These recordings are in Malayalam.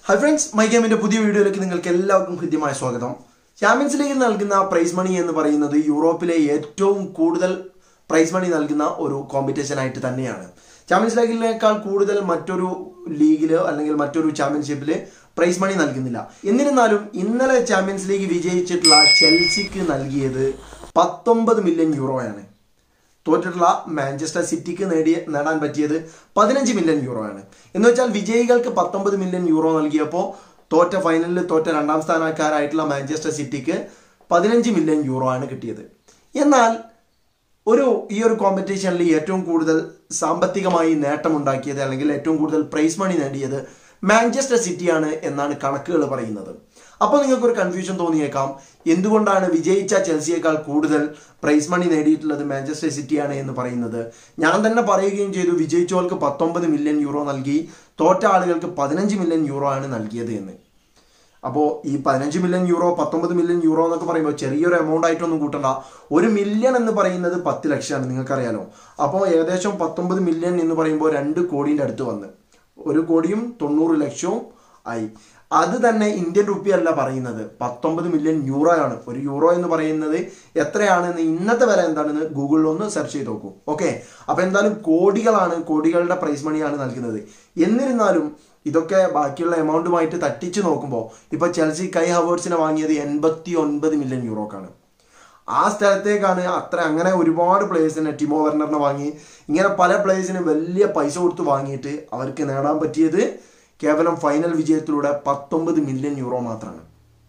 ഹൈ ഫ്രണ്ട്സ് മൈ ഗെയിമിന്റെ പുതിയ വീഡിയോയിലേക്ക് നിങ്ങൾക്ക് എല്ലാവർക്കും ഹൃദ്യമായ സ്വാഗതം ചാമ്പ്യൻസ് ലീഗിൽ നൽകുന്ന പ്രൈസ് മണി എന്ന് പറയുന്നത് യൂറോപ്പിലെ ഏറ്റവും കൂടുതൽ പ്രൈസ് മണി നൽകുന്ന ഒരു കോമ്പറ്റീഷൻ ആയിട്ട് തന്നെയാണ് ചാമ്പ്യൻസ് ലീഗിനേക്കാൾ കൂടുതൽ മറ്റൊരു ലീഗില് അല്ലെങ്കിൽ മറ്റൊരു ചാമ്പ്യൻഷിപ്പിൽ പ്രൈസ് മണി നൽകുന്നില്ല എന്നിരുന്നാലും ഇന്നലെ ചാമ്പ്യൻസ് ലീഗ് വിജയിച്ചിട്ടുള്ള ചെൽസിക്ക് നൽകിയത് പത്തൊമ്പത് മില്യൺ യൂറോയാണ് തോറ്റിട്ടുള്ള മാഞ്ചസ്റ്റർ സിറ്റിക്ക് നേടിയ നേടാൻ പറ്റിയത് പതിനഞ്ച് മില്യൺ യൂറോ ആണ് എന്ന് വെച്ചാൽ വിജയികൾക്ക് പത്തൊമ്പത് മില്യൺ യൂറോ നൽകിയപ്പോൾ തോറ്റ ഫൈനലിൽ തോറ്റ രണ്ടാം സ്ഥാനക്കാരായിട്ടുള്ള മാഞ്ചസ്റ്റർ സിറ്റിക്ക് പതിനഞ്ച് മില്യൺ യൂറോ ആണ് കിട്ടിയത് എന്നാൽ ഒരു ഈ ഒരു കോമ്പറ്റീഷനിൽ ഏറ്റവും കൂടുതൽ സാമ്പത്തികമായി നേട്ടമുണ്ടാക്കിയത് അല്ലെങ്കിൽ ഏറ്റവും കൂടുതൽ പ്രൈസ് മണി നേടിയത് മാഞ്ചസ്റ്റർ സിറ്റിയാണ് എന്നാണ് കണക്കുകൾ പറയുന്നത് അപ്പോൾ നിങ്ങൾക്ക് ഒരു കൺഫ്യൂഷൻ തോന്നിയേക്കാം എന്തുകൊണ്ടാണ് വിജയിച്ച ചെൽസിയേക്കാൾ കൂടുതൽ പ്രൈസ് മണി നേടിയിട്ടുള്ളത് മാഞ്ചസ്റ്റർ സിറ്റിയാണ് എന്ന് പറയുന്നത് ഞാൻ തന്നെ പറയുകയും ചെയ്തു വിജയിച്ചവർക്ക് പത്തൊമ്പത് മില്യൺ യൂറോ നൽകി തോറ്റ ആളുകൾക്ക് പതിനഞ്ച് മില്യൺ യൂറോ ആണ് നൽകിയത് എന്ന് അപ്പോൾ ഈ പതിനഞ്ച് മില്യൺ യൂറോ പത്തൊമ്പത് മില്യൺ യൂറോ എന്നൊക്കെ പറയുമ്പോൾ ചെറിയൊരു എമൗണ്ട് ആയിട്ടൊന്നും കൂട്ടണ്ട ഒരു മില്യൺ എന്ന് പറയുന്നത് പത്ത് ലക്ഷമാണ് നിങ്ങൾക്കറിയാലോ അപ്പോൾ ഏകദേശം പത്തൊമ്പത് മില്യൺ എന്ന് പറയുമ്പോൾ രണ്ട് കോടിൻ്റെ അടുത്ത് വന്ന് ഒരു കോടിയും തൊണ്ണൂറ് ലക്ഷവും ആയി അത് തന്നെ ഇന്ത്യൻ റുപ്പി അല്ല പറയുന്നത് പത്തൊമ്പത് മില്യൺ യൂറോ ആണ് ഒരു യൂറോ എന്ന് പറയുന്നത് എത്രയാണെന്ന് ഇന്നത്തെ വരെ എന്താണെന്ന് ഗൂഗിളിൽ ഒന്ന് സെർച്ച് ചെയ്ത് നോക്കൂ ഓക്കെ അപ്പൊ എന്തായാലും കോടികളാണ് കോടികളുടെ പ്രൈസ് മണിയാണ് നൽകുന്നത് എന്നിരുന്നാലും ഇതൊക്കെ ബാക്കിയുള്ള എമൗണ്ടുമായിട്ട് തട്ടിച്ചു നോക്കുമ്പോൾ ഇപ്പൊ ചെൽസി കൈ ഹവേർട്സിനെ വാങ്ങിയത് എൺപത്തി ഒൻപത് മില്യൺ യൂറോക്കാണ് ആ സ്ഥലത്തേക്കാണ് അത്ര അങ്ങനെ ഒരുപാട് പ്ലേയേഴ്സിനെ ടിമോ വെർണറിനെ വാങ്ങി ഇങ്ങനെ പല പ്ലേയേഴ്സിന് വലിയ പൈസ കൊടുത്ത് വാങ്ങിയിട്ട് അവർക്ക് നേടാൻ പറ്റിയത് കേവലം ഫൈനൽ വിജയത്തിലൂടെ പത്തൊമ്പത് മില്യൺ യൂറോ മാത്രമാണ്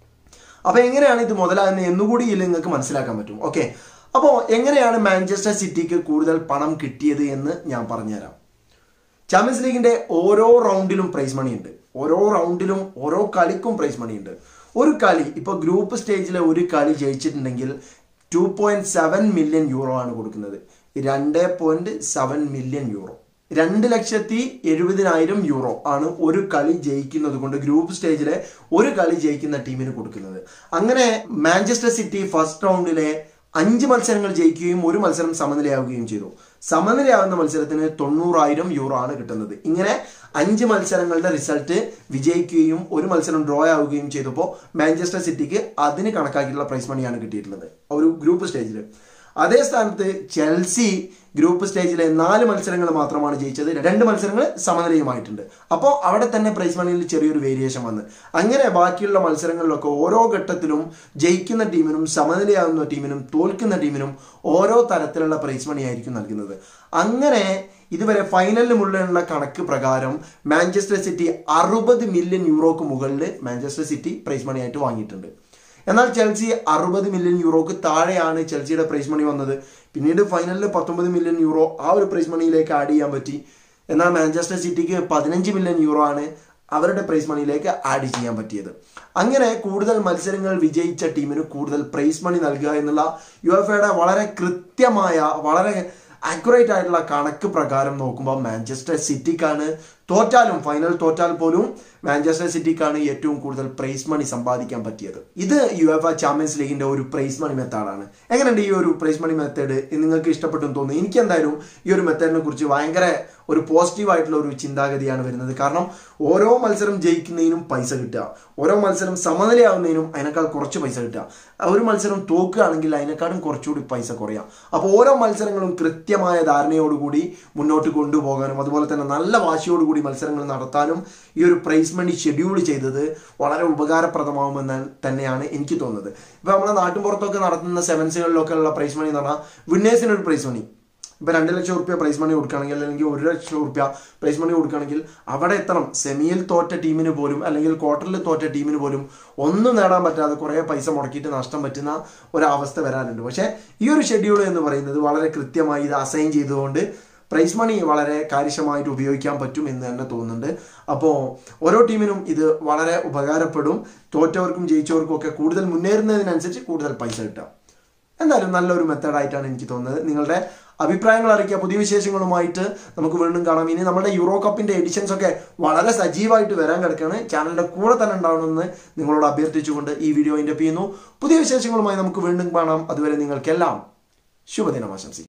അപ്പൊ എങ്ങനെയാണ് ഇത് മുതലാകുന്നത് എന്നുകൂടി ഇതിൽ നിങ്ങൾക്ക് മനസ്സിലാക്കാൻ പറ്റും ഓക്കെ അപ്പോൾ എങ്ങനെയാണ് മാഞ്ചസ്റ്റർ സിറ്റിക്ക് കൂടുതൽ പണം കിട്ടിയത് എന്ന് ഞാൻ പറഞ്ഞുതരാം ചാമ്പ്യൻസ് ലീഗിന്റെ ഓരോ റൗണ്ടിലും പ്രൈസ് മണി ഉണ്ട് ഓരോ റൗണ്ടിലും ഓരോ കളിക്കും പ്രൈസ് മണി ഉണ്ട് ഒരു കളി ഇപ്പൊ ഗ്രൂപ്പ് സ്റ്റേജിലെ ഒരു കളി ജയിച്ചിട്ടുണ്ടെങ്കിൽ two point seven million euro ആണ് കൊടുക്കുന്നത് രണ്ട് പോയിന്റ് സെവൻ മില്യൺ യൂറോ രണ്ട് ലക്ഷത്തി എഴുപതിനായിരം യൂറോ ആണ് ഒരു കളി ജയിക്കുന്നത് കൊണ്ട് ഗ്രൂപ്പ് സ്റ്റേജിലെ ഒരു കളി ജയിക്കുന്ന ടീമിന് കൊടുക്കുന്നത് അങ്ങനെ മാഞ്ചസ്റ്റർ സിറ്റി ഫസ്റ്റ് റൗണ്ടിലെ അഞ്ച് മത്സരങ്ങൾ ജയിക്കുകയും ഒരു മത്സരം സമനിലയാവുകയും ചെയ്തു സമനിലയാവുന്ന മത്സരത്തിന് തൊണ്ണൂറായിരം യൂറോ ആണ് കിട്ടുന്നത് ഇങ്ങനെ അഞ്ച് മത്സരങ്ങളുടെ റിസൾട്ട് വിജയിക്കുകയും ഒരു മത്സരം ഡ്രോ ആവുകയും ചെയ്തപ്പോൾ മാഞ്ചസ്റ്റർ സിറ്റിക്ക് അതിന് കണക്കാക്കിയിട്ടുള്ള പ്രൈസ് മണിയാണ് കിട്ടിയിട്ടുള്ളത് ഒരു ഗ്രൂപ്പ് സ്റ്റേജിൽ അതേ സ്ഥാനത്ത് ചെൽസി ഗ്രൂപ്പ് സ്റ്റേജിലെ നാല് മത്സരങ്ങൾ മാത്രമാണ് ജയിച്ചത് രണ്ട് മത്സരങ്ങൾ സമനിലയുമായിട്ടുണ്ട് അപ്പോൾ അവിടെ തന്നെ പ്രൈസ് മണിയിൽ ചെറിയൊരു വേരിയേഷൻ വന്ന് അങ്ങനെ ബാക്കിയുള്ള മത്സരങ്ങളിലൊക്കെ ഓരോ ഘട്ടത്തിലും ജയിക്കുന്ന ടീമിനും സമനിലയാകുന്ന ടീമിനും തോൽക്കുന്ന ടീമിനും ഓരോ തരത്തിലുള്ള പ്രൈസ് മണി ആയിരിക്കും നൽകുന്നത് അങ്ങനെ ഇതുവരെ ഫൈനലിലുമുള്ള കണക്ക് പ്രകാരം മാഞ്ചസ്റ്റർ സിറ്റി അറുപത് മില്യൺ യൂറോക്ക് മുകളിൽ മാഞ്ചസ്റ്റർ സിറ്റി പ്രൈസ് മണി ആയിട്ട് വാങ്ങിയിട്ടുണ്ട് എന്നാൽ ചെൽസി അറുപത് മില്യൺ യൂറോക്ക് താഴെയാണ് ചെൽസിയുടെ പ്രൈസ് മണി വന്നത് പിന്നീട് ഫൈനലിൽ പത്തൊമ്പത് മില്യൺ യൂറോ ആ ഒരു പ്രൈസ് മണിയിലേക്ക് ആഡ് ചെയ്യാൻ പറ്റി എന്നാൽ മാഞ്ചസ്റ്റർ സിറ്റിക്ക് പതിനഞ്ച് മില്യൺ യൂറോ ആണ് അവരുടെ പ്രൈസ് മണിയിലേക്ക് ആഡ് ചെയ്യാൻ പറ്റിയത് അങ്ങനെ കൂടുതൽ മത്സരങ്ങൾ വിജയിച്ച ടീമിന് കൂടുതൽ പ്രൈസ് മണി നൽകുക എന്നുള്ള യു എഫ് എയുടെ വളരെ കൃത്യമായ വളരെ ആക്യുറേറ്റ് ആയിട്ടുള്ള കണക്ക് പ്രകാരം നോക്കുമ്പോൾ മാഞ്ചസ്റ്റർ സിറ്റിക്കാണ് തോറ്റാലും ഫൈനൽ തോറ്റാൽ പോലും മാഞ്ചസ്റ്റർ സിറ്റിക്കാണ് ഏറ്റവും കൂടുതൽ പ്രൈസ് മണി സമ്പാദിക്കാൻ പറ്റിയത് ഇത് യു എഫ് ചാമ്പ്യൻസ് ലീഗിന്റെ ഒരു പ്രൈസ് മണി മെത്തേഡാണ് എങ്ങനെയുണ്ട് ഈ ഒരു പ്രൈസ് മണി മെത്തേഡ് നിങ്ങൾക്ക് ഇഷ്ടപ്പെട്ടെന്ന് തോന്നുന്നു എനിക്ക് എന്തായാലും ഈ ഒരു മെത്തേഡിനെ കുറിച്ച് ഭയങ്കര ഒരു പോസിറ്റീവ് ആയിട്ടുള്ള ഒരു ചിന്താഗതിയാണ് വരുന്നത് കാരണം ഓരോ മത്സരം ജയിക്കുന്നതിനും പൈസ കിട്ടുക ഓരോ മത്സരം സമനിലയാവുന്നതിനും അതിനേക്കാൾ കുറച്ച് പൈസ കിട്ടുക ഒരു മത്സരം തോക്കുകയാണെങ്കിൽ അതിനേക്കാളും കുറച്ചുകൂടി പൈസ കുറയാം അപ്പോൾ ഓരോ മത്സരങ്ങളും കൃത്യമായ ധാരണയോടുകൂടി മുന്നോട്ട് കൊണ്ടുപോകാനും അതുപോലെ തന്നെ നല്ല വാശിയോടുകൂടി മത്സരങ്ങൾ നടത്താനും ഈ ഒരു പ്രൈസ് മണി ഷെഡ്യൂൾ ചെയ്തത് വളരെ ഉപകാരപ്രദമാകുമെന്ന് തന്നെയാണ് എനിക്ക് തോന്നുന്നത് ഇപ്പൊ നമ്മുടെ നാട്ടിൻപുറത്തൊക്കെ നടത്തുന്ന സെവൻസുകളിലൊക്കെ ഉള്ള പ്രൈസ് മണി എന്ന് പറഞ്ഞാൽ വിന്നേഴ്സിന് ഒരു പ്രൈസ് മണി ഇപ്പൊ രണ്ട് ലക്ഷം റുപ്യ പ്രൈസ് മണി കൊടുക്കുകയാണെങ്കിൽ അല്ലെങ്കിൽ ഒരു ലക്ഷം റുപ്യ പ്രൈസ് മണി കൊടുക്കുകയാണെങ്കിൽ അവിടെ എത്തണം സെമിയിൽ തോറ്റ ടീമിന് പോലും അല്ലെങ്കിൽ ക്വാർട്ടറിൽ തോറ്റ ടീമിന് പോലും ഒന്നും നേടാൻ പറ്റാതെ കുറേ പൈസ മുടക്കിയിട്ട് നഷ്ടം പറ്റുന്ന ഒരവസ്ഥ വരാനുണ്ട് പക്ഷേ ഈ ഒരു ഷെഡ്യൂൾ എന്ന് പറയുന്നത് വളരെ കൃത്യമായി ഇത് അസൈൻ ചെയ്തുകൊണ്ട് പ്രൈസ് മണി വളരെ കാര്യക്ഷമമായിട്ട് ഉപയോഗിക്കാൻ പറ്റും എന്ന് തന്നെ തോന്നുന്നുണ്ട് അപ്പോൾ ഓരോ ടീമിനും ഇത് വളരെ ഉപകാരപ്പെടും തോറ്റവർക്കും ജയിച്ചവർക്കും ഒക്കെ കൂടുതൽ മുന്നേറുന്നതിനനുസരിച്ച് കൂടുതൽ പൈസ കിട്ടാം എന്തായാലും നല്ലൊരു മെത്തേഡായിട്ടാണ് എനിക്ക് തോന്നുന്നത് നിങ്ങളുടെ അഭിപ്രായങ്ങൾ അറിയിക്കുക പുതിയ വിശേഷങ്ങളുമായിട്ട് നമുക്ക് വീണ്ടും കാണാം ഇനി നമ്മുടെ യൂറോ കപ്പിന്റെ എഡിഷൻസ് ഒക്കെ വളരെ സജീവമായിട്ട് വരാൻ കിടക്കുകയാണ് ചാനലിന്റെ കൂടെ തന്നെ ഉണ്ടാവണമെന്ന് നിങ്ങളോട് അഭ്യർത്ഥിച്ചുകൊണ്ട് ഈ വീഡിയോ അതിൻ്റെ ചെയ്യുന്നു പുതിയ വിശേഷങ്ങളുമായി നമുക്ക് വീണ്ടും കാണാം അതുവരെ നിങ്ങൾക്കെല്ലാം ശുഭദിനം ആശംസിക്കും